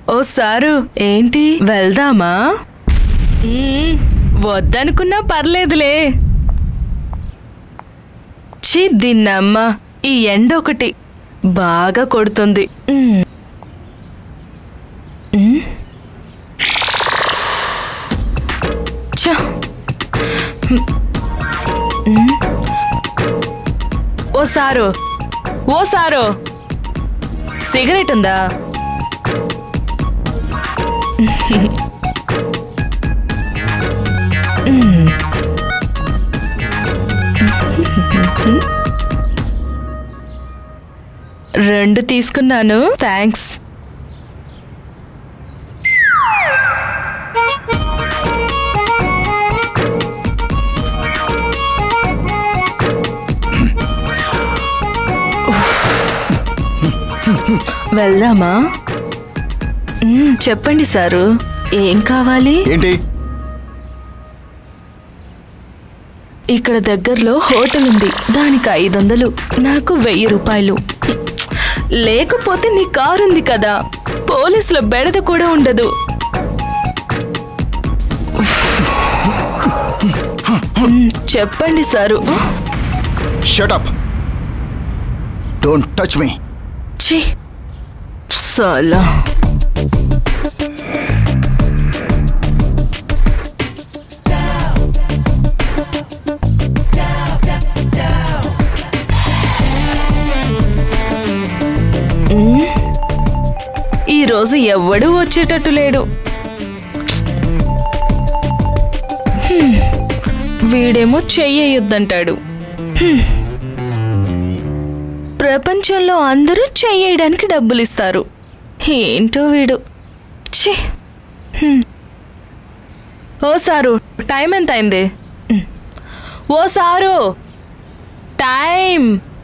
ఓ sir ఏంటి వెళ్దామా మ్మ్, వద్దనుకున్నా పర్లేదులే చి దీన్నమ్మ ఈ ఎండ ఒకటి బాగా కొడుతుంది మ్మ్. మ్మ్. ఛ. మ్మ్. ఓ సారు ఓ సారు సిగరెట్ ఉందా రెండు తీసుకున్నాను థ్యాంక్స్ వెళ్దామా మ్మ్, చెప్పండి సారు ఏం కావాలి ఏంటి ఇక్కడ దగ్గరలో హోటల్ ఉంది దానికి ఐదు వందలు నాకు వెయ్యి రూపాయలు లేకపోతే నీ కారు ఉంది కదా పోలీసుల బెడద కూడా ఉండదు మ్, చెప్పండి sir shut up don't touch me ఛీ సలా మ్, ఈరోజు ఎవ్వడూ వచ్చేటట్టు లేడు హ్మ్, వీడేమో చెయ్యొద్దంటాడు ప్రపంచంలో అందరూ చెయ్యడానికి డబ్బులు ఇస్తారు ఏంటో వీడు ఛీ హ్మ్. ఓ సారు టైం ఎంత అయింది హ్మ్. ఓ సారు టైం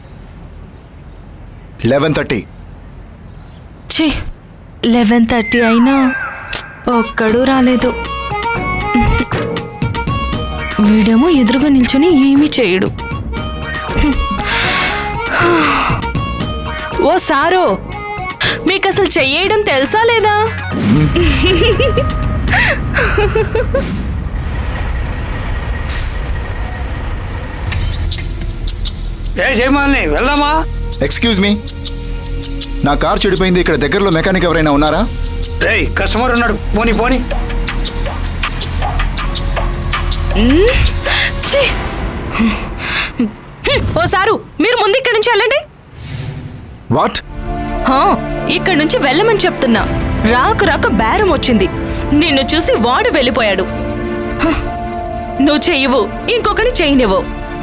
లెవెన్ థర్టీ ఛీ లెవెన్ థర్టీ అయినా ఒక్కడూ రాలేదు వీడేమో ఎదురుగా నిల్చొని ఏమీ చేయడు ఓ సారు మీకు అసలు చెయ్యడం తెలుసా లేదా ఏ జయమాలిని వెళ్దామా ఎక్స్క్యూజ్ మీ నా కార్ చెడిపోయింది ఇక్కడ దగ్గరలో మెకానిక్ ఎవరైనా ఉన్నారా రేయ్ కస్టమర్ ఉన్నాడు పోని పోని ఛీ! ఓ సారు మీరు ముందు ఇక్కడి నుంచి వెళ్ళండి వాట్ హా, ఇక్కడి నుంచి వెళ్ళమని చెప్తున్నా రాకు రాక బేరం వచ్చింది నిన్ను చూసి వాడు వెళ్ళిపోయాడు హ, నువ్వు చెయ్యవు ఇంకొకటి చేయనివ్వు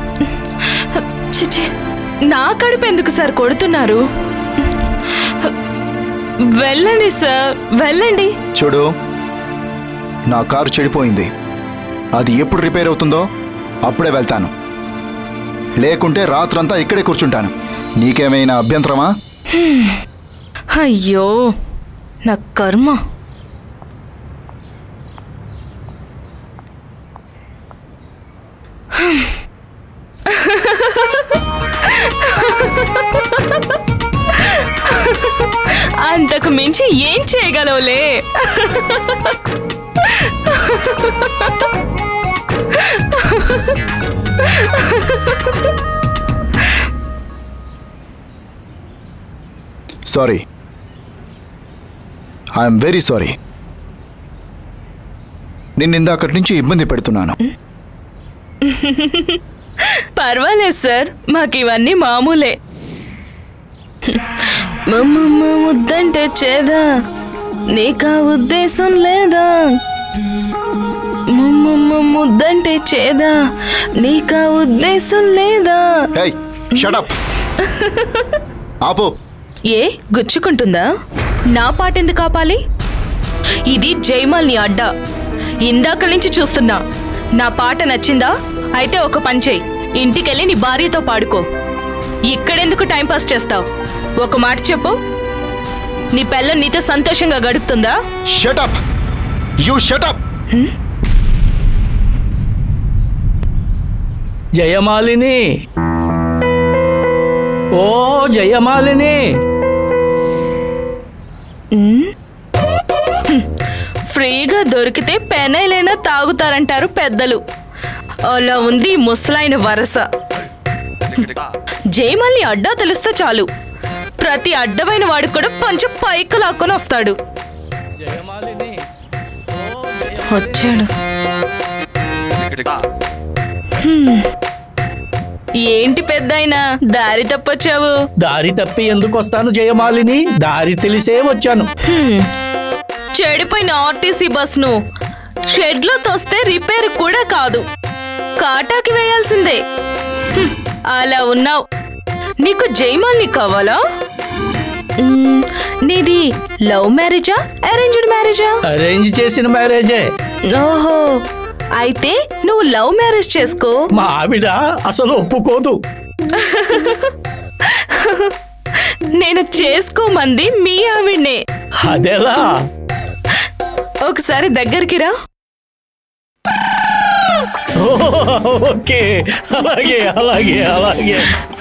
చిచి నా కడుపు ఎందుకు సార్ కొడుతున్నారు వెళ్ళండి సార్ వెళ్ళండి చూడు నా కారు చెడిపోయింది అది ఎప్పుడు రిపేర్ అవుతుందో అప్పుడే వెళ్తాను లేకుంటే రాత్రంతా ఇక్కడే కూర్చుంటాను నీకేమైనా అభ్యంతరమా అయ్యో నా కర్మ అంతకు మించి ఏం చేయగలవులే సారీ ఐఎమ్ వెరీ సారీ నిన్న ఇందాకటి నుంచి ఇబ్బంది పెడుతున్నాను పర్వాలేదు సార్ మాకు ఇవన్నీ మామూలే మమ్మమ్మ ముద్దంటే చేదా నీకా ఉద్దేశం లేదా మమ్మమ్మ ముద్దంటే చేదా నీకా ఉద్దేశం లేదా ఏయ్ షటప్ ఆపు ఏ గుచ్చుకుంటుందా నా పాట ఎందుకు ఆపాలి ఇది జైమాల్ని అడ్డా ఇందాక నుంచి చూస్తున్నా నా పాట నచ్చిందా అయితే ఒక పని చెయ్యి ఇంటికెళ్ళి నీ భార్యతో పాడుకో ఇక్కడెందుకు టైంపాస్ చేస్తావు ఒక మాట చెప్పు నీ పెళ్ళం నీతో సంతోషంగా గడుపుతుందా షటప్ యూ షటప్ జయమాలిని ఓ జయమాలిని ఉమ్, ఫ్రీగా దొరికితే పెనైలైనా తాగుతారంటారు పెద్దలు అలా ఉంది ఈ ముసలాయన వరస జయమల్లి అడ్డా తెలిస్తే చాలు ప్రతి అడ్డమైన వాడు కూడా కొంచెం పైకి లాక్కొని వస్తాడు జయమాలిని వచ్చాడు ఏంటి పెద్దాయనా దారి తప్పొచ్చావు దారి తప్పి ఎందుకు వస్తాను జయమాలిని దారి తెలిసే వచ్చాను హ్మ్. చెడిపోయిన ఆర్టీసీ బస్ను షెడ్లో తోస్తే రిపేర్ కూడా కాదు కాటాకి వేయాల్సిందే హ్మ్. అలా ఉన్నావు నీకు జైమాల్ని కావాలా మ్మ్, నీది లవ్ మ్యారేజా అరేంజ్డ్ మ్యారేజా అరేంజ్ చేసిన మ్యారేజే ఓహో అయితే నువ్వు లవ్ మ్యారేజ్ చేసుకో మా ఆవిడ అసలు ఒప్పుకోదు నేను చేసుకోమంది మీ ఆవిడ్నే అదెలా ఒకసారి దగ్గరికి రా ఓ, ఓకే అలాగే అలాగే అలాగే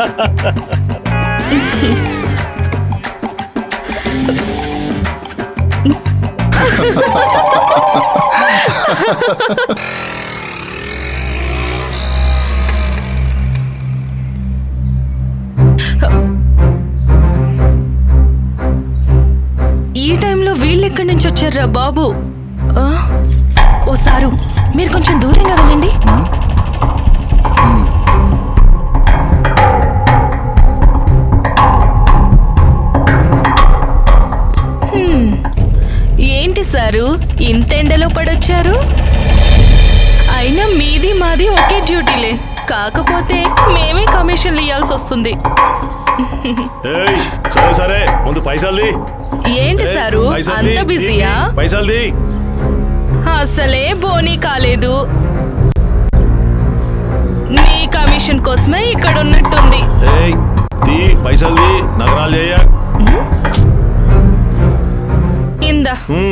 ఈ టైంలో వీళ్ళు ఎక్కడి నుంచి వచ్చారా బాబు ఆ? ఓ సారు మీరు కొంచెం దూరంగా వెళ్ళండి హ్మ్. ఏంటి సారు ఇంత ఎండలో పడొచ్చారు అయినా మీది మాది ఒకే డ్యూటీలే కాకపోతే మేమే కమిషన్లు ఇవ్వాల్సి వస్తుంది ఏయ్ సరే సరే ముందు పైసల్ది ఏంటి ఏయ్, సారు పైసల్ది, అంత బిజీయా దీ, పైసల్ది అసలే బోనీ కాలేదు నీ కమిషన్ కోసమే ఇక్కడ ఉన్నట్టుంది ఏయ్ దీ పైసల్ది నగరాలు చేయ ఇందా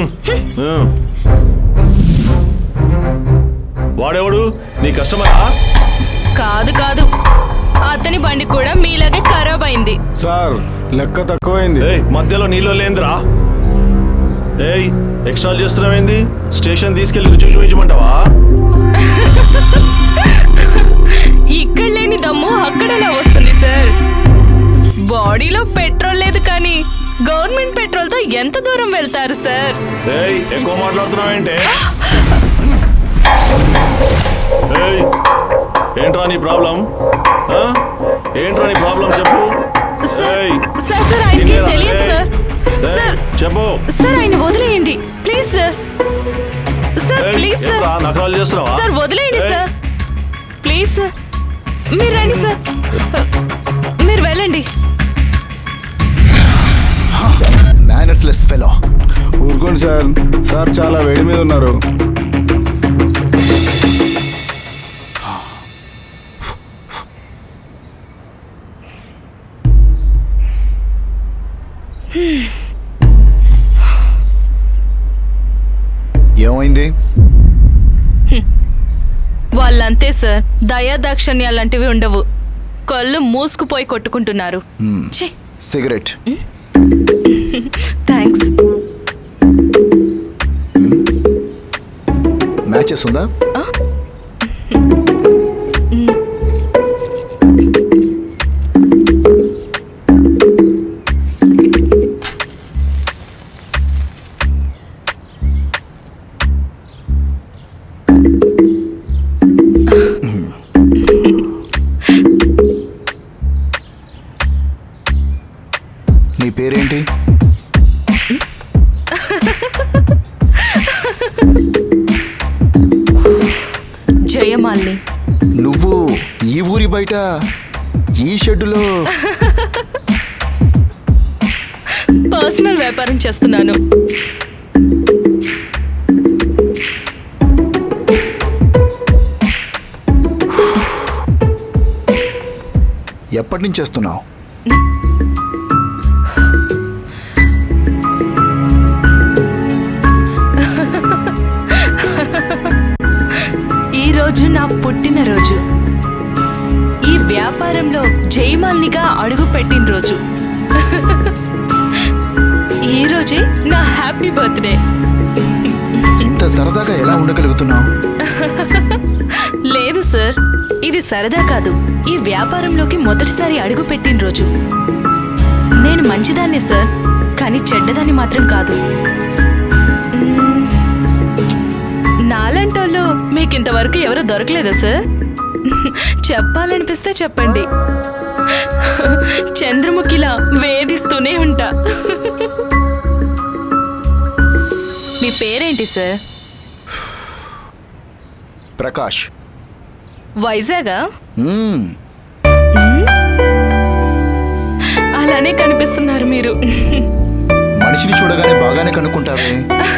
వాడెవడు నీ కస్టమరా కాదు కాదు అతని బండి కూడా మీలాగే ఖరాబ్ అయింది సార్ లెక్క తక్కువైంది ఏయ్ మధ్యలో నీళ్ళు లేదురా ఏయ్ ఎక్స్ట్రా చేస్తున్నావేంది స్టేషన్ తీసుకెళ్లి రుచి చూపించమంటావా ఇక్కడ లేని దమ్ము అక్కడలా వస్తుంది సార్ బాడీలో పెట్రోల్ లేదు కానీ గవర్నమెంట్ పెట్రోల్ తో ఎంత దూరం వెళ్తారు సార్ ఏయ్ ఎక్కువ మాట్లాడుతున్నావేంటే ఏయ్ ఏంట్రా నీ ప్రాబ్లం ఆ? ఏంట్రా నీ ప్రాబ్లం చెప్పు సార్ ఏయ్ సార్ సార్ ఆయనకి తినేరా? తెలియదు ఏయ్, సార్ ఏయ్, సార్ చెప్పు సార్ ఆయన వదిలేయండి ప్లీజ్ సార్ సార్ ఏయ్, ప్లీజ్ సార్ ఏంట్రా నకరాలు చేస్తున్నావా సార్ వదిలేయండి ఏయ్, సార్ ప్లీజ్ సార్ మీరు రండి సార్ మీరు వెళ్ళండి మేనర్స్లెస్ ఫెలో ఊరుకోండి సార్ సార్ చాలా వేడి మీద ఉన్నారు ఏమైంది వాళ్ళంతే సార్ దయా దాక్షణ్యాలంటివి ఉండవు కళ్ళు మూసుకుపోయి కొట్టుకుంటున్నారు ఛీ సిగరెట్ థ్యాంక్స్ మ్యాచెస్ ఉందా నీ పేరేంటి జయమాలిని నువ్వు ఈ ఊరి బయట ఈ షెడ్డులో పర్సనల్ వ్యాపారం చేస్తున్నాను ఎప్పటి నుంచి చేస్తున్నావు ఈ రోజు నా పుట్టినరోజు ఈ వ్యాపారంలో జయమాలినిగా అడుగు పెట్టిన రోజు ఈ రోజే నా హ్యాపీ బర్త్డే ఇంత సరదాగా ఎలా ఉండగలుగుతున్నావు లేదు సార్ ఇది సరదా కాదు ఈ వ్యాపారంలోకి మొదటిసారి అడుగు పెట్టిన రోజు నేను మంచిదాన్నే సార్ కానీ చెడ్డదాన్ని మాత్రం కాదు మ్మ్. నాలంటోళ్ళు మీకు ఇంతవరకు ఎవరు దొరకలేదా సార్ చెప్పాలనిపిస్తే చెప్పండి చంద్రముఖిలా వేధిస్తూనే ఉంటా మీ పేరేంటి సార్ ప్రకాష్ వైజాగా మ్మ్. అలానే కనిపిస్తున్నారు మీరు మనిషిని చూడగానే బాగానే కనుక్కుంటావే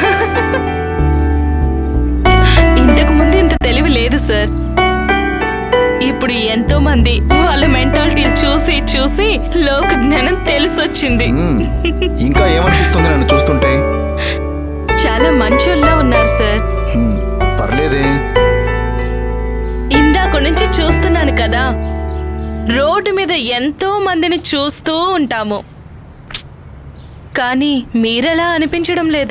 ఇంతకు ముందు ఇంత తెలివి లేదు సార్ ఇప్పుడు ఎంతో మంది వాళ్ళ మెంటాలిటీలు చూసి చూసి లోక జ్ఞానం తెలిసొచ్చింది మ్మ్. ఇంకా ఏమనిపిస్తుంది నన్ను చూస్తుంటే చాలా మంచోళ్ళ ఉన్నారు సార్ మ్మ్. పర్లేదే ఇందాక నుంచి చూస్తున్నాను కదా రోడ్డు మీద ఎంతో మందిని చూస్తూ ఉంటాము కానీ మీరలా అనిపించడం లేదు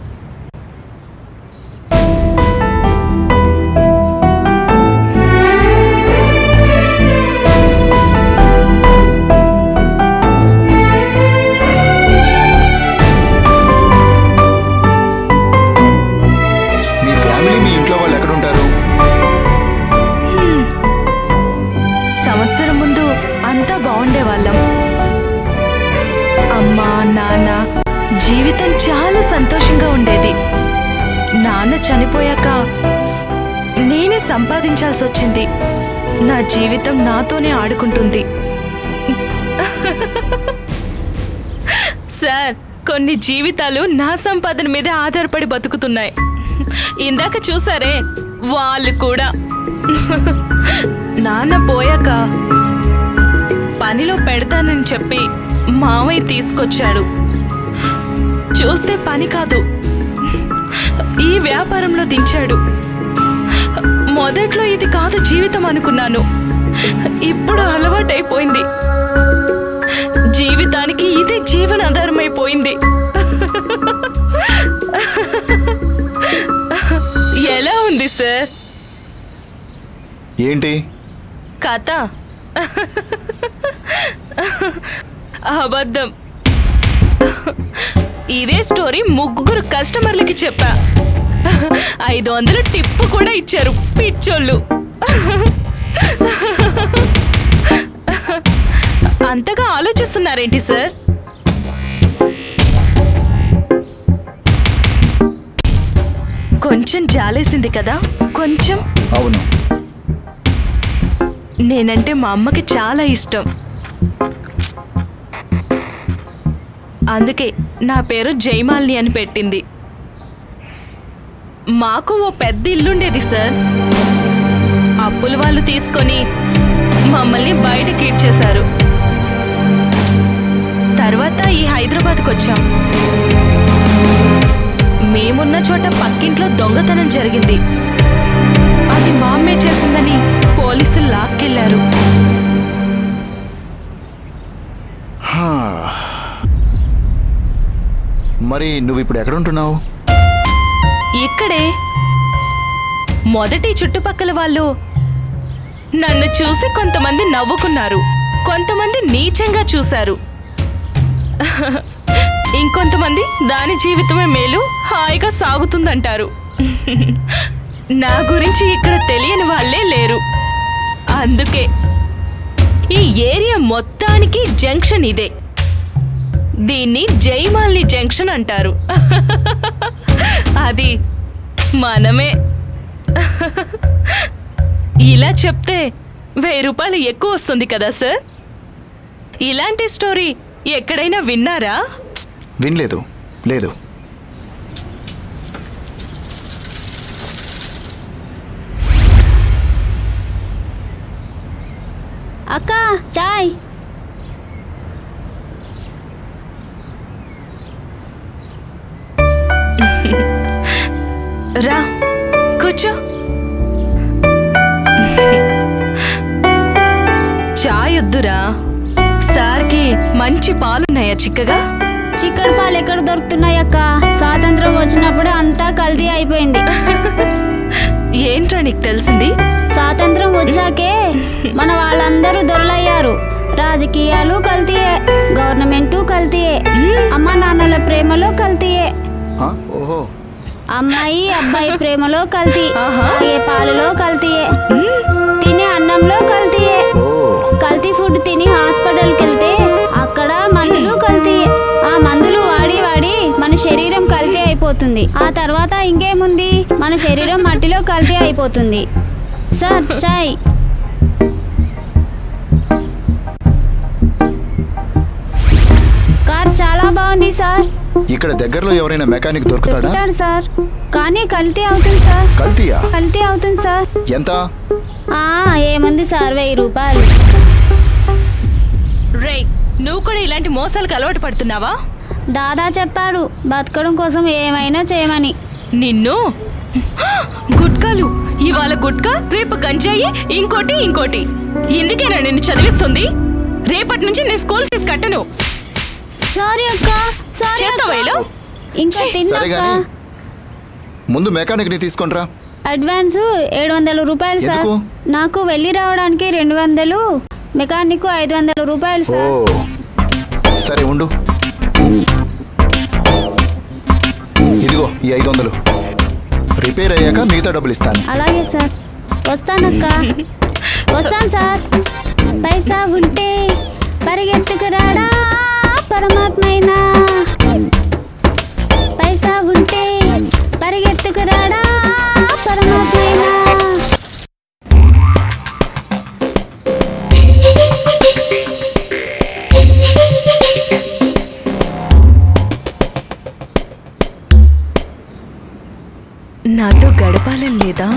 మీ ఫ్యామిలీ మీ ఇంట్లో వాళ్ళు ఎక్కడుంటారు సంవత్సరం ముందు అంతా బాగుండే వాళ్ళం అమ్మ నాన్న జీవితం చాలా సంతోషంగా ఉండేది నాన్న చనిపోయాక నేనే సంపాదించాల్సి వచ్చింది నా జీవితం నాతోనే ఆడుకుంటుంది సార్ కొన్ని జీవితాలు నా సంపాదన మీదే ఆధారపడి బతుకుతున్నాయి ఇందాక చూసారే వాళ్ళు కూడా నాన్న పోయాక పనిలో పెడతానని చెప్పి మామయ్య తీసుకొచ్చాడు చూస్తే పని కాదు ఈ వ్యాపారంలో దించాడు మొదట్లో ఇది కాదు జీవితం అనుకున్నాను ఇప్పుడు అలవాటైపోయింది జీవితానికి ఇదే జీవనాధారం అయిపోయింది ఎలా ఉంది సార్ ఏంటి కథ అబద్ధం ఇదే స్టోరీ ముగ్గురు కస్టమర్లకి చెప్పా ఐదు వందలు టిప్పు కూడా ఇచ్చారు పిచ్చోళ్ళు అంతగా ఆలోచిస్తున్నారేంటి సార్ కొంచెం జాలేసింది కదా కొంచెం అవును నేనంటే మా అమ్మకి చాలా ఇష్టం అందుకే నా పేరు జైమాలిని అని పెట్టింది మాకు ఓ పెద్ద ఇల్లుండేది సార్ అప్పుల వాళ్ళు తీసుకొని మమ్మల్ని బయటకి ఇచ్చేశారు తర్వాత ఈ హైదరాబాద్కి వచ్చాం మేమున్న చోట పక్కింట్లో దొంగతనం జరిగింది అది మా అమ్మే చేసిందని పోలీసులు లాక్కెళ్లారు హా. మరి నువ్వు ఇప్పుడు ఎక్కడుంటున్నావు ఇక్కడే మొదటి చుట్టుపక్కల వాళ్ళు నన్ను చూసి కొంతమంది నవ్వుకున్నారు కొంతమంది నీచంగా చూశారు ఇంకొంతమంది దాని జీవితమే మేలు హాయిగా సాగుతుందంటారు నా గురించి ఇక్కడ తెలియని వాళ్ళే లేరు అందుకే ఈ ఏరియా మొత్తానికి జంక్షన్ ఇదే దీన్ని జైమాలిని జంక్షన్ అంటారు అది మనమే ఇలా చెప్తే వెయ్యి రూపాయలు ఎక్కువ వస్తుంది కదా సార్ ఇలాంటి స్టోరీ ఎక్కడైనా విన్నారా వినలేదు లేదు అక్క చాయ్ రా కూర్చో చాయ్ వద్దురా సార్కి మంచి పాలున్నాయా చిక్కగా చిక్కడి పాలు ఎక్కడ దొరుకుతున్నాయి అక్క స్వాతంత్రం వచ్చినప్పుడే అంతా కల్తీ అయిపోయింది ఏంట్రా నీకు తెలిసింది స్వాతంత్రం వచ్చాకే మన వాళ్ళందరూ దొరలయ్యారు రాజకీయాలు కల్తీయే గవర్నమెంటు కల్తీయే అమ్మ నాన్నల ప్రేమలో కల్తీయే ఆ? ఓహో అమ్మాయి అబ్బాయి ప్రేమలో కల్తీ ఆహా. తాగే పాలలో కల్తీయే తినే అన్నంలో కల్తీయే ఓ కల్తీ ఫుడ్ తిని హాస్పిటల్కి వెళ్తే అక్కడ మందులు కల్తీ ఆ మందులు వాడి వాడి మన శరీరం కల్తీ అయిపోతుంది ఆ తర్వాత ఇంకేముంది మన శరీరం మట్టిలో కల్తీ అయిపోతుంది సార్ చాయ్ కార్ చాలా బాగుంది సార్ ఇక్కడ దగ్గరలో ఎవరైనా మెకానిక్ దొరుకుతాడా చెప్తాడు సార్ కానీ కల్తీ అవుతుంది సార్ కల్తీయా కల్తీ అవుతుంది సార్ ఎంత ఆ ఏముంది సార్ వెయ్యి రూపాయలు రేయ్ నువ్వు కూడా ఇలాంటి మోసాలకు అలవాటు పడుతున్నావా దాదా చెప్పాడు బతకడం కోసం ఏమైనా చేయమని నిన్ను గుట్కాలు ఇవాళ గుట్కా రేపు గంజాయి ఇంకోటి ఇంకోటి ఇందుకేనా నిన్ను చదివిస్తుంది రేపటి నుంచి నేను స్కూల్ ఫీజు కట్టను సారీ అక్క సారీ చేస్తావా అక్క. ఇలా? ఇంకా సరే తిన్నాక గాని ముందు మెకానిక్ ని తీసుకొనిరా అడ్వాన్స్ ఏడు వందల రూపాయలు సార్ ఎందుకు? నాకు వెళ్ళి రావడానికి రెండు వందలు మెకానిక్ ఐదు వందల రూపాయలు ఓ సార్ సరే ఉండు ఇదిగో ఈ ఐదు వందలు రిపేర్ అయ్యాక మిగతా డబ్బులు ఇస్తాను అలాగే సార్ వస్తానక్క వస్తాను సార్ పైసా ఉంటే పరిగెత్తుకు రాడా పరమాత్మైనా పైసా ఉంటే పరిగెత్తుకు రాడా పరమాత్మైనా నాతో గడపాలని లేదా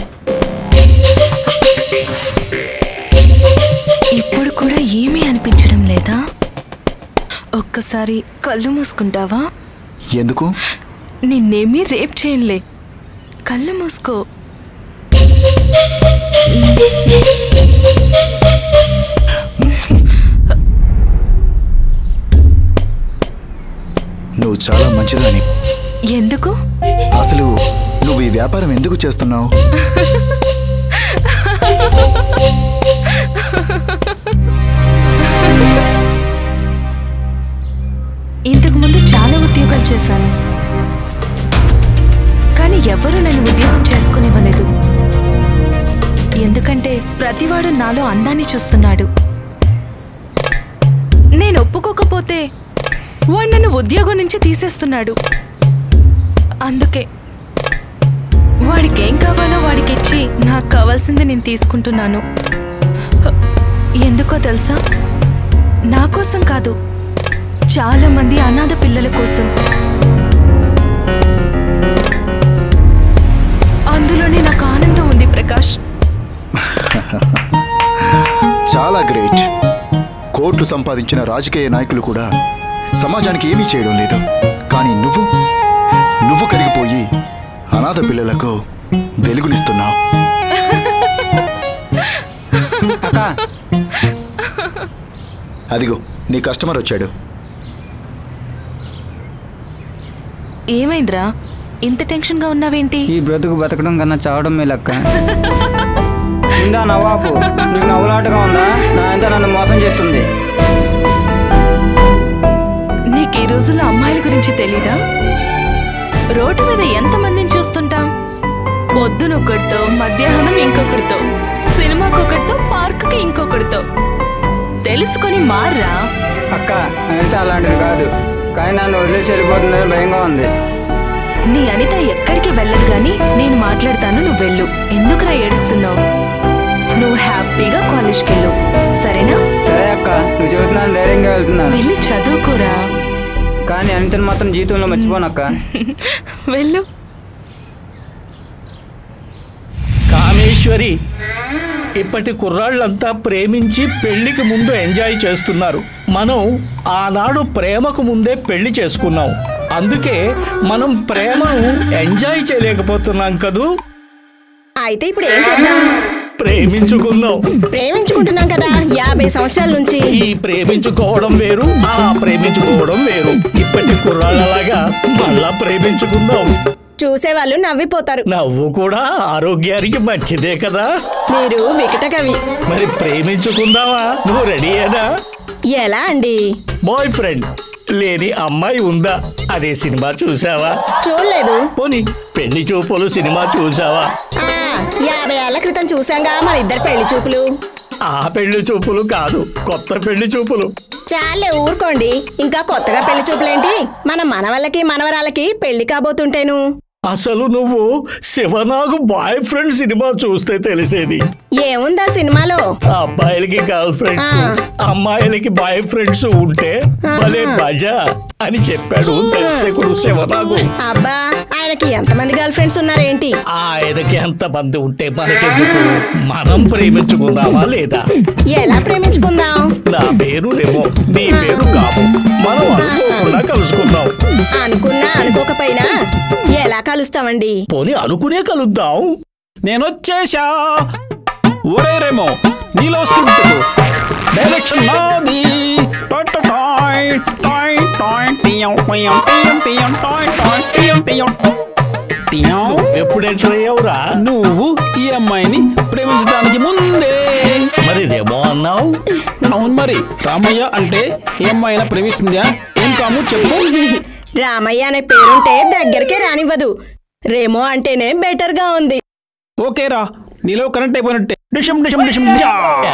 ఇప్పుడు కూడా ఏమీ అనిపించడం లేదా ఒక్కసారి కళ్ళు మూసుకుంటావా ఎందుకు నిన్నేమీ రేప్ చేయనులే కళ్ళు మూసుకో నువ్వు చాలా మంచిదని ఎందుకు అసలు నువ్వు ఈ వ్యాపారం ఎందుకు చేస్తున్నావు ఇంతకు ముందు చాలా ఉద్యోగాలు చేశాను కానీ ఎవరూ నన్ను ఉద్యోగం చేసుకునివ్వలేదు ఎందుకంటే ప్రతివాడు నాలో అందాన్ని చూస్తున్నాడు నేను ఒప్పుకోకపోతే వాడు నన్ను ఉద్యోగం నుంచి తీసేస్తున్నాడు అందుకే వాడికి ఏం కావాలో వాడికి ఇచ్చి నాకు కావాల్సింది నేను తీసుకుంటున్నాను హ, ఎందుకో తెలుసా నా కోసం కాదు చాలా మంది అనాథ పిల్లల కోసం అందులోనే నాకు ఆనందం ఉంది ప్రకాష్ చాలా గ్రేట్ కోట్లు సంపాదించిన రాజకీయ నాయకులు కూడా సమాజానికి ఏమీ చేయడం లేదు కానీ నువ్వు నువ్వు కరిగిపోయి అనాథ పిల్లలకు వెలుగునిస్తున్నావు అక్క అదిగో నీ కస్టమర్ వచ్చాడు ఏమైందిరా ఇంత టెన్షన్గా ఉన్నావేంటి ఈ బ్రతుకు బతకడం కన్నా చావడం మేలక్క ఇందా నవాబు నీకు నవ్వులాటగా ఉందా నా ఎంత నన్ను మోసం చేస్తుంది నీకు ఈ రోజుల్లో అమ్మాయిల గురించి తెలీదా రోడ్డు మీద ఎంతమందిని చూస్తుంటాం పొద్దున ఒకటితో మధ్యాహ్నం ఇంకొకరితో సినిమాకి ఒకటితో పార్కుకి ఇంకొకరితో తెలుసుకొని మార్రా అక్క అనిత అలాంటిది కాదు కానీ నన్ను వదిలేసి వెళ్ళిపోతుందని భయంగా ఉంది నీ అనిత ఎక్కడికి వెళ్ళదు గాని నేను మాట్లాడతాను నువ్వు వెళ్ళు ఎందుకురా ఏడుస్తున్నావు నువ్వు హ్యాపీగా కాలేజ్కి వెళ్ళు సరేనా సరే అక్క నువ్వు చెబుతున్నాను ధైర్యంగా వెళ్తున్నాను వెళ్ళి చదువుకోరా కానీ అనితను మాత్రం జీవితంలో మర్చిపోనక్క వెళ్ళు కామేశ్వరి ఇప్పటి కుర్రాళ్ళంతా ప్రేమించి పెళ్లికి ముందు ఎంజాయ్ చేస్తున్నారు మనం ఆనాడు ప్రేమకు ముందే పెళ్లి చేసుకున్నాం అందుకే మనం ప్రేమను ఎంజాయ్ చేయలేకపోతున్నాం కదూ అయితే ఇప్పుడు ఏం చేద్దాం ప్రేమించుకుందాం ప్రేమించుకుంటున్నాం కదా యాభై సంవత్సరాల నుంచి ఈ ప్రేమించుకోవడం వేరు ఆ ప్రేమించుకోవడం వేరు ఇప్పటి కుర్రాళ్ళలాగా మళ్ళా ప్రేమించుకుందాం చూసేవాళ్ళు నవ్విపోతారు నవ్వు కూడా ఆరోగ్యానికి మంచిదే కదా మీరు వికట కవి మరి ప్రేమించుకుందావా నువ్వు రెడీయేనా ఎలా అండి బాయ్ ఫ్రెండ్ లేని అమ్మాయి ఉందా అదే సినిమా చూసావా చూడలేదు పోనీ పెళ్లి చూపులు సినిమా చూసావా ఆ, యాభై ఏళ్ల క్రితం చూసాంగా మన ఇద్దరు పెళ్లి చూపులు ఆ పెళ్లి చూపులు కాదు కొత్త పెళ్లి చూపులు చాలే ఊరుకోండి ఇంకా కొత్తగా పెళ్లి చూపులేంటి మన మనవళ్ళకి మనవరాలకి పెళ్లి కాబోతుంటేను అసలు నువ్వు శివనాగు బాయ్ ఫ్రెండ్ సినిమా చూస్తే తెలిసేది ఏముందా సినిమాలో అబ్బాయిలకి గర్ల్ ఫ్రెండ్స్ ఆ. అమ్మాయిలకి బాయ్ ఫ్రెండ్స్ ఉంటే భలే మజా అని చెప్పాడు దర్శకుడు శివనాగు అబ్బా ఆయనకి ఎంతమంది గర్ల్ ఫ్రెండ్స్ ఉన్నారేంటి ఆయనకి ఎంత మంది ఉంటే మనకెందుకు మనం ప్రేమించుకుందామా లేదా ఎలా ప్రేమించుకుందాం నా పేరు రేమో నీ పేరు కాము మనం అనుకోకుండా కలుసుకుందాం అనుకున్నా అనుకోకపోయినా ఎలా కలుస్తామండి పోనీ అనుకునే కలుద్దాం నేను వచ్చేసా ఒరే రేమో నీలో స్క్రిప్ట్ డైరెక్షన్ నాది టాయ్ టాయ్ టాయ్ టాయ్ టియం టియం టియం టియం టాయ్ టాయ్ టియం టియం టియం ఎప్పుడు ఎంటర్ అయ్యావురా నువ్వు ఈ అమ్మాయిని ప్రేమించడానికి ముందే మరి రేమో అన్నావు అవును మరి రామయ్య అంటే ఈ అమ్మాయినా ప్రేమిస్తుందా ఏం కాము చెప్పు రామయ్య అనే పేరుంటే దగ్గరికే రానివ్వదు రేమో అంటేనే బెటర్ గా ఉంది ఓకేరా నీలో కనెక్ట్ అయిపోయినట్టే డిషం డిషం డిషం యా.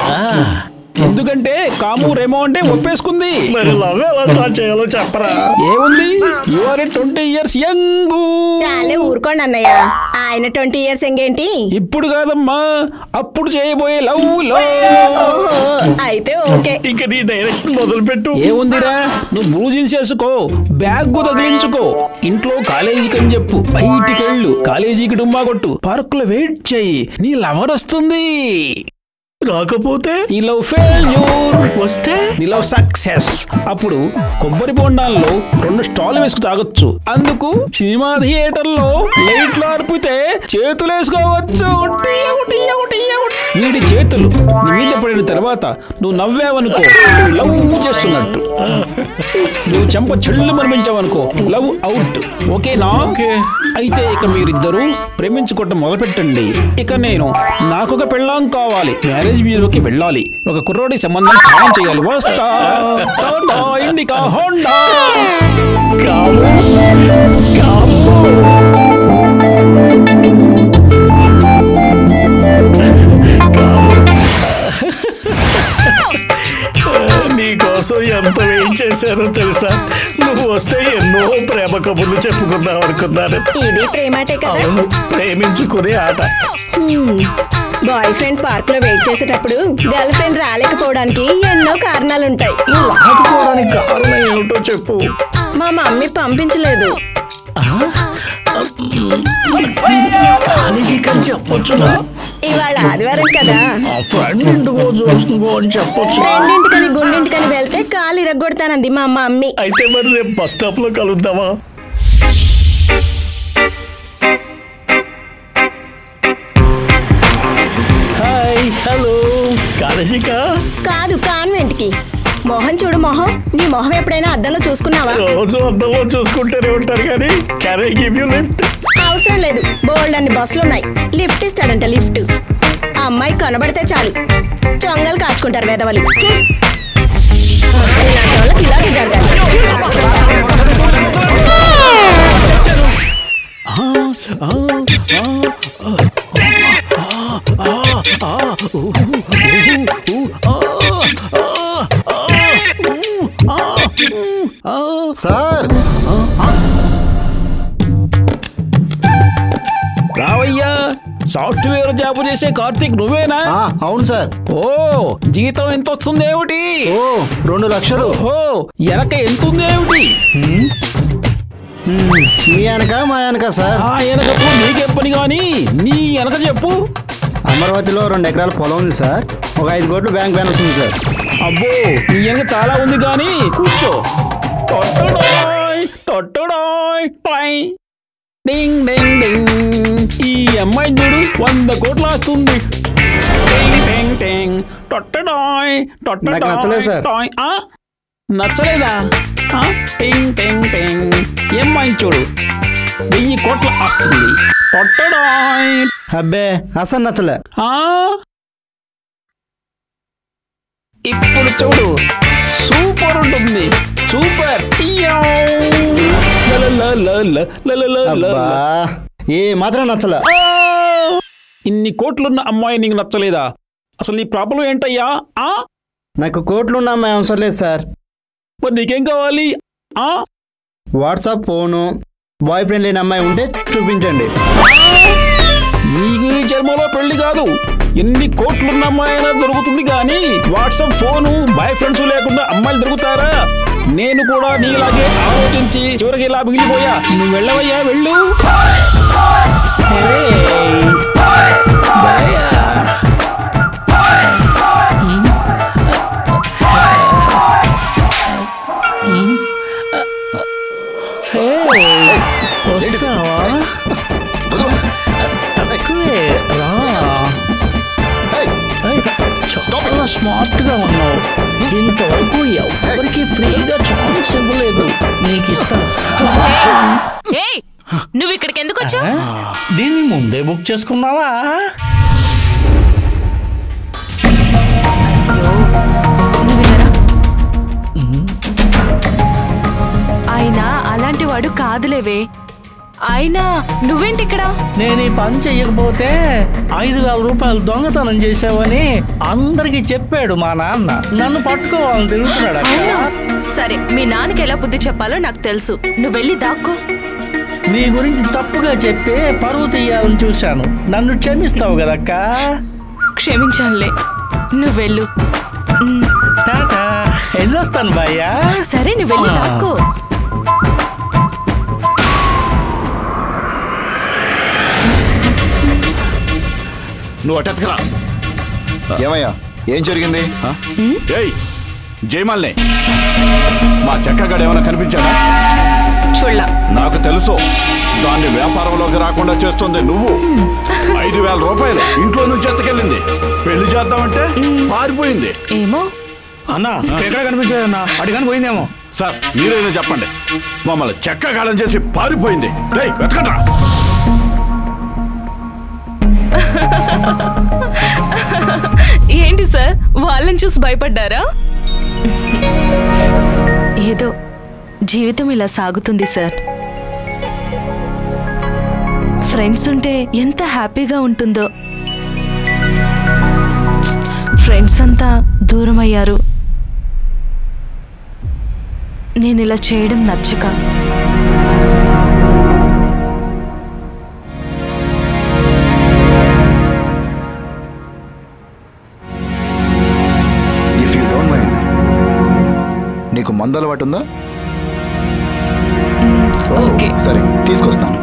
ఎందుకంటే కాము రేమో అంటే ఒప్పేసుకుంది మరి లవ్ ఎలా స్టార్ట్ చేయాలో చెప్పరా ఏముంది you are twenty years young చాలే ఊరుకోండి అన్నయ్య ఆయన ట్వంటీ ఇయర్స్ ఎంగేంటి ఇప్పుడు కాదమ్మా అప్పుడు చేయబోయే లవ్ లో ఓహో అయితే ఓకే ఇంక నీ డైరెక్షన్ మొదలు పెట్టు ఏముందిరా నువ్వు బ్లూ జీన్స్ వేసుకో బ్యాగ్ తగిలించుకో ఇంట్లో కాలేజీకి అని చెప్పు బయటికి వెళ్ళు కాలేజీకి డుమ్మా కొట్టు పార్క్ లో వెయిట్ చెయ్యి నీ లవర్ వస్తుంది రాకపోతే నీ లవ్ ఫెయిల్యూర్ వస్తే నీ లవ్ సక్సెస్ అప్పుడు కొబ్బరి బొండాల్లో రెండు స్టాల్ వేసుకు తాగొచ్చు అందుకు సినిమా థియేటర్ లో లైట్లు ఆర్పితే చేతులు వేసుకోవచ్చు టియ్యవు, టియ్యవు, టియ్యవు. వీడి చేతులు నీ మీద పడిన తర్వాత నువ్వు నవ్వావనుకో లవ్ చేస్తున్నట్టు నువ్వు చెంప చెల్లు మనిపించావనుకో లవ్ అవుట్ ఓకేనా అయితే ఇక మీరిద్దరూ ప్రేమించుకోవటం మొదలుపెట్టండి ఇక నేను నాకొక పెళ్ళాం కావాలి మ్యారేజ్ బ్యూరోకి వెళ్ళాలి ఒక కుర్రోడి సంబంధం ఖాయం చేయాలి వస్తా టాటా, ఇండికా హోండా కాము కాము నీకోసం ఎంత వెయిట్ చేశానో తెలుసా నువ్వు వస్తే ఎన్నో ప్రేమ కబుర్లు చెప్పుకుందాం అనుకున్నాను ఇది ప్రేమాటే కదా అవును ప్రేమించుకునే ఆట బాయ్ ఫ్రెండ్ పార్క్ లో వెయిట్ చేసేటప్పుడు గర్ల్ ఫ్రెండ్ రాలేకపోవడానికి ఎన్నో కారణాలుంటాయి ఆడుకోవడానికి కారణం ఏమిటో చెప్పు మా మమ్మీ పంపించలేదు కాలేజీ కానీ చెప్పొచ్చునా ఇవాళ ఆదివారం కదా ఆ ఫ్రెండ్ ఇంటికో చూసుకో అని చెప్పొచ్చు ఫ్రెండ్ ఇంటికని గుండింటికని వెళ్తే కాలు ఇరగొడతానంది మా మమ్మీ అయితే మరి రేపు బస్ స్టాప్ లో కలుద్దామా హాయ్ హలో కాలేజీకా కాదు కాన్వెంట్ కి మొహం చూడు మొహం నీ మొహం ఎప్పుడైనా అద్దంలో చూసుకున్నావా రోజు అద్దంలో చూసుకుంటూనే ఉంటారు కానీ can I give you lift అవసరం లేదు బోల్డ్ అన్ని బస్సులు ఉన్నాయి లిఫ్ట్ ఇస్తాడంట లిఫ్ట్ ఆ అమ్మాయి కనబడితే చాలు చొంగలు కాచుకుంటారు వేదవలు ఇలాంటి వాళ్ళకి ఇలాగే జరగాలి సార్ రావయ్యా సాఫ్ట్వేర్ జాబ్ చేసే కార్తీక్ నువ్వేనా ఆ, అవును సార్ ఓ జీతం ఎంత వస్తుంది ఏమిటి ఓ రెండు లక్షలు ఓ వెనక ఎంత ఉంది ఏమిటి మీ వెనక మా వెనక సార్ ఆ వెనకకు నీకే పని గాని నీ వెనక చెప్పు అమరావతిలో రెండు ఎకరాల పొలం ఉంది సార్ ఒక ఐదు కోట్లు బ్యాంక్ బ్యాలెన్స్ ఉంది సార్ అబ్బో నీ వెనక చాలా ఉంది కానీ కూర్చో టొట్టడాయ్, టొట్టడాయ్, టాయ్. డింగ్ డింగ్ డింగ్ ఈ అమ్మాయి చూడు వంద కోట్లు వస్తుంది టింగ్ టింగ్ టొట్టడాయ్ టొట్టడాయ్ నాకు నచ్చలేదు సార్. టాయ్. ఆ? నచ్చలేదా ఆ? టింగ్ టింగ్ టింగ్ ఏం మాయి చూడు వెయ్యి కోట్ల వస్తుంది టొట్టడాయ్ అబ్బే అసలు నచ్చలే ఆ? ఇప్పుడు చూడు సూపర్ ఉంటుంది సూపర్ టియో. లలలలల, లలలలల. అబ్బా ఏ మాత్రం నచ్చలే ఆ! ఇన్ని కోట్లున్న అమ్మాయి నీకు నచ్చలేదా అసలు నీ ప్రాబ్లం ఏంటయ్యా ఆ నాకు కోట్లున్న అమ్మాయి అవసరం లేదు సార్ మరి నీకేం కావాలి ఆ వాట్సాప్ ఫోను బాయ్ ఫ్రెండ్ లేని అమ్మాయి ఉంటే చూపించండి నీకు ఈ జన్మలో పెళ్లి కాదు ఎన్ని కోట్లున్న అమ్మాయి అయినా దొరుకుతుంది కానీ వాట్సాప్ ఫోను బాయ్ ఫ్రెండ్స్ లేకుండా అమ్మాయిలు దొరుకుతారా నేను కూడా నీలాగే ఆలోచించి చివరికి ఇలా మిగిలిపోయా నువ్వు వెళ్ళవయ్యా వెళ్ళు Hey. Bye. వస్తావా తక్కువే రా ఏయ్, చాలా స్మార్ట్ గా ఉన్నావు ఇంతవరకు ఎవరికి ఫ్రీగా ఛాన్స్ ఇవ్వలేదు నీకు ఇస్తా ఏయ్ నువ్వు ఇక్కడికి ఎందుకు వచ్చావు దీన్ని ముందే బుక్ చేసుకున్నావా ఆయన అలాంటి వాడు కాదులేవే ఆయన నువ్వేంటి ఇక్కడ నేను ఈ పని చెయ్యకపోతే ఐదు వేల రూపాయలు దొంగతనం చేసావని అందరికి చెప్పాడు మా నాన్న నన్ను పట్టుకోవాలని తిరుగుతున్నాడు అవునా అక్కడ సరే మీ నాన్నకి ఎలా బుద్ధి చెప్పాలో నాకు తెలుసు నువ్వు వెళ్ళి దాక్కో నీ గురించి తప్పుగా చెప్పి పరువు తీయాలని చూశాను నన్ను క్షమిస్తావు కదక్క క్షమించానులే నువ్వు వెళ్ళు ఉమ్, టాటా వెళ్ళొస్తాను భయ్యా సరే నువ్వు వెళ్ళి ఆ. దాక్కో నువ్వు అటెత్తుకురా ఏమయ్యా ఏం జరిగింది ఏయ్ జయమాల్ని మా చెక్కగాడు ఏమైనా కనిపించాడా చూళ్ళ నాకు తెలుసు దాన్ని వ్యాపారంలోకి రాకుండా చేస్తుంది నువ్వు ఐదు వేల రూపాయలు ఇంట్లో నుంచి ఎత్తుకెళ్ళింది పెళ్లి చేద్దామంటే పారిపోయింది ఏమో అన్నా ఎక్కడ కనిపించదన్నా అడిగాని పోయిందేమో సార్ మీరైనా చెప్పండి మమ్మల్ని చెక్క కాలం చేసి పారిపోయింది రేయ్ వెతకండ్రా ఏంటి సార్ వాళ్ళని చూసి భయపడ్డారా ఏదో జీవితం ఇలా సాగుతుంది సార్ ఫ్రెండ్స్ ఉంటే ఎంత హ్యాపీగా ఉంటుందో ఫ్రెండ్స్ అంతా దూరం అయ్యారు నేను ఇలా చేయడం నచ్చక ఇఫ్ యూ డోంట్ మైండ్ నీకు మందు అలవాటు ఉందా ఓకే సరే తీసుకొస్తాను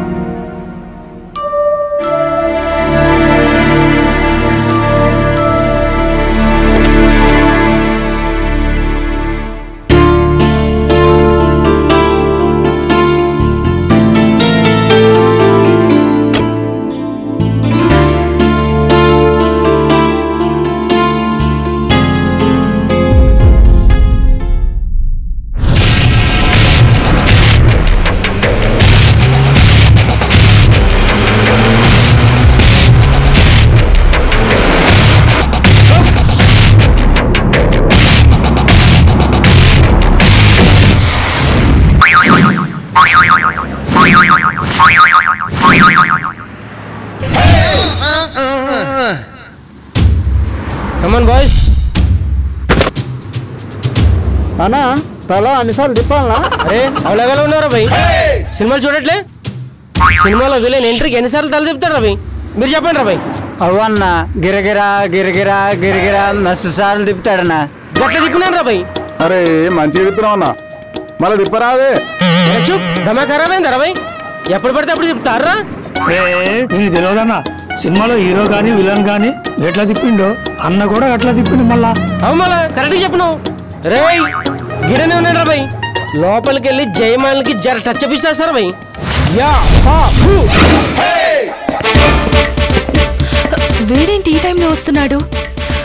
కమన్ బాయ్స్ అన్నా తల అన్నిసార్లు తిప్పాలనా అరే అవలగల ఉన్నారా భయ్ సినిమాలు చూడట్లే సినిమాలో విలన్ ఎంట్రీకి ఎన్నిసార్లు తల తిప్పుతారు రవి మీరు చెప్పండి రా భయ్ అవ్వన్న గిరగిరా గిరగిరా గిరగిరా మస్తు సార్లు తిప్పుతాడన్నా గట్ల తిప్పినాను రా భయ్ అరే మంచిగా తిప్పినావు అన్న మళ్ళీ తిప్పరాదే అరే చూప్ దమా ఖరాబ్ అయిందా రా భయ్ ఎప్పుడు పడితే అప్పుడు తిప్పుతారా నీకు తెలియదన్నా సినిమాలో హీరో గాని విలన్ గాని ఎట్లా తిప్పిండో అన్న కూడా అట్లా తిప్పిండు మళ్ళా అవు మళ్ళా కరెక్ట్ చెప్పినావు రే గిడనే ఉన్నాడు రా భయ్ లోపలికి వెళ్ళి జయమాలకి జర టచ్ అప్ ఇచ్చేస్తారా భయ్ యా హా, హూ. వీడేంటి ఈ టైంలో వస్తున్నాడు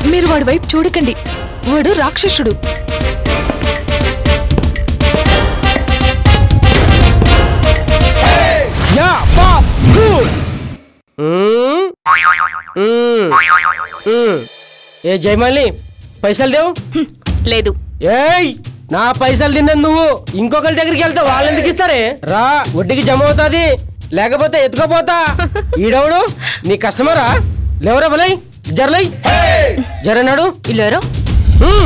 మీరు వాడి వైపు చూడకండి వాడు రాక్షసుడు యా పాప్ గుడ్ మ్మ్. మ్మ్. మ్మ్. ఏ జయమాలి పైసలు దేవు హ్మ్, లేదు ఏయ్ నా పైసలు తిన్నది నువ్వు ఇంకొకరి దగ్గరికి వెళ్తే వాళ్ళు ఎందుకు ఇస్తారే రా వడ్డీకి జమ అవుతాది లేకపోతే ఎత్తుకోపోతా ఈడవుడు నీ కస్టమరా లేవరా బలై జరలై జరన్నాడు ఇల్లారా హ్మ్.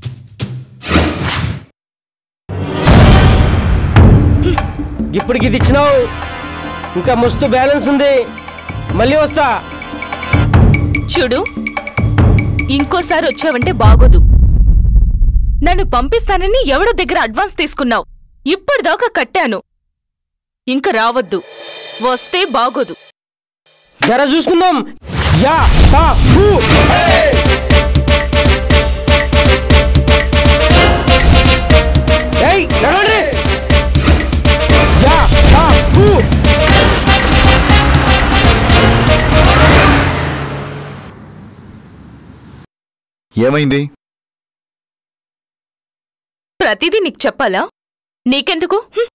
ఇప్పటికి ఇది ఇచ్చినావు ఇంకా మస్తు బ్యాలెన్స్ ఉంది మళ్ళీ వస్తా చూడు ఇంకోసారి వచ్చావంటే బాగోదు నన్ను పంపిస్తానని ఎవడో దగ్గర అడ్వాన్స్ తీసుకున్నావు ఇప్పటిదాకా కట్టాను ఇంక రావద్దు వస్తే బాగోదు జర చూసుకుందాం యా తా హూ. ఏయ్ నడవండి యా తా హూ. ఏమైంది ప్రతిదీ నీకు చెప్పాలా నీకెందుకు హ్మ్.